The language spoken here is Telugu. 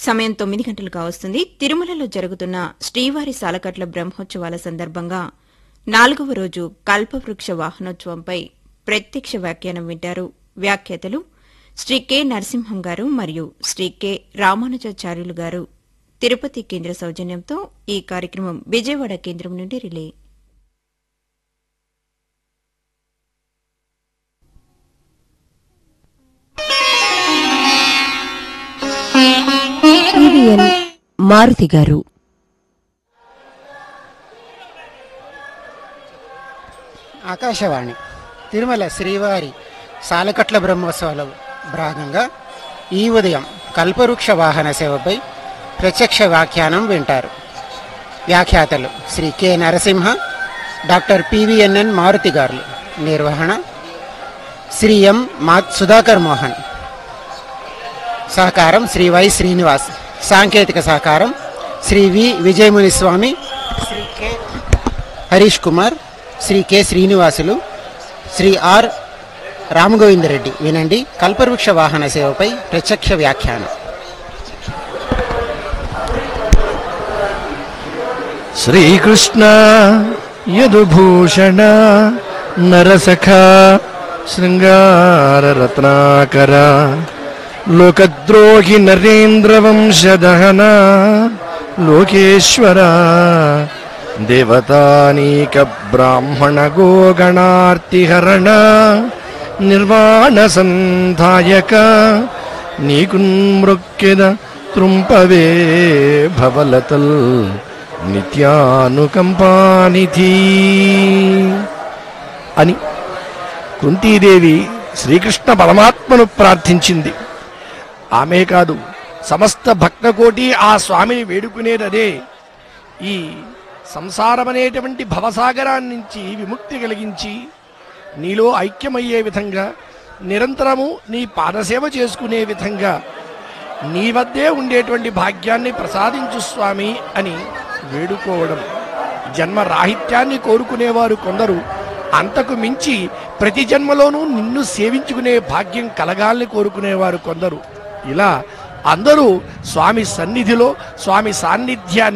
సమయం తొమ్మిది గంటలు కావస్తుంది తిరుమలలో జరుగుతున్న శ్రీవారి సాలకట్ల బ్రహ్మోత్సవాల సందర్భంగా నాలుగవ రోజు కల్పవృక్ష వాహనోత్సవంపై ప్రత్యక్ష వ్యాఖ్యానం వింటారు వ్యాఖ్యాతలు శ్రీ కె నరసింహం గారు మరియు శ్రీ కె రామానుజాచార్యులు గారు తిరుపతి కేంద్ర సౌజన్యంతో ఈ కార్యక్రమం విజయవాడ కేంద్రం నుండి రిలే టీవీఎన్ మారుతి గారు ఆకాశవాణి తిరుమల శ్రీవారి సాలకట్ల బ్రహ్మోత్సవాల భాగంగా ఈ ఉదయం కల్పవృక్ష వాహన సేవపై ప్రత్యక్ష వ్యాఖ్యానం వింటారు వ్యాఖ్యాతలు Sri K Narasimha doctor PVNN Maruti గారు నిర్వహణ శ్రీ ఎం మా సుధాకర్ మోహన్ సహకారం శ్రీ వై శ్రీనివాస్ సాంకేతిక సహకారం Sri V Vijayamuni Swamy Sri K Harish Kumar Sri K Srinivasulu Sri R Ramagovindareddy వినండి కల్పవృక్ష వాహన సేవపై ప్రత్యక్ష వ్యాఖ్యానం శ్రీకృష్ణ యదుభూషణ నరసఖ శృంగారరత్నాకర లోకద్రోహి నరేంద్రవంశదహన లోకేశ్వర దేవతానీక బ్రాహ్మణ గోగణార్తిహరణ నిర్వాణ సంధాయక నీకున్మృక్కెద త్రుంపవే భవలతల్ నిత్యానుకంపానిధి అని కుంతీదేవి శ్రీకృష్ణ పరమాత్మను ప్రార్థించింది ఆమె కాదు సమస్త భక్తకోటి ఆ స్వామిని వేడుకునేదదే ఈ సంసారమనేటువంటి భవసాగరాన్ని నుంచి విముక్తి కలిగించి నీలో ఐక్యమయ్యే విధంగా నిరంతరము నీ పాదసేవ చేసుకునే విధంగా నీ వద్దే ఉండేటువంటి భాగ్యాన్ని ప్రసాదించు స్వామి అని వేడుకోవడం జన్మ రాహిత్యాన్ని కోరుకునేవారు కొందరు అంతకు మించి ప్రతి జన్మలోనూ నిన్ను సేవించుకునే భాగ్యం కలగాలని కోరుకునేవారు కొందరు ఇలా అందరూ స్వామి సన్నిధిలో స్వామి సాన్నిధ్యాన్ని